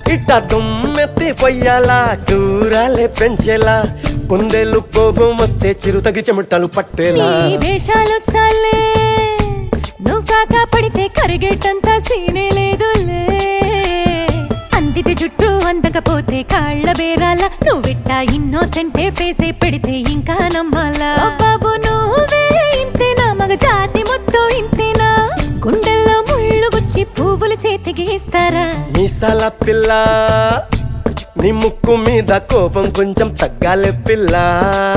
ఇట్ట దుమ్మెత్తి పొయ్యాలా కూరాలే పెంచేలా కుందేలు కోపం వస్తే చిరుతగి చెమటలు పట్టేలా నీ వేషాలు చాలే నువ్వు కాక పడితే కరిగేటంత సీనే లేదులే అందిటి జుట్టు అందకపోతే కాళ్ళ బేరాల నువ్విట్టా ఇన్నోసెంటే ఫేసే పెడితే ఇంకా నమ్మాలా ఓ బాబు నువ్వే ఇంతేనా మగ జాతి మొత్తం ఇంతేనా గుండెల్లో ముళ్ళు గుచ్చి పువ్వులు చేతికి ఇస్తారా మీసాల పిల్ల నీ ముక్కు మీద కోపం కొంచెం తగ్గాలి పిల్ల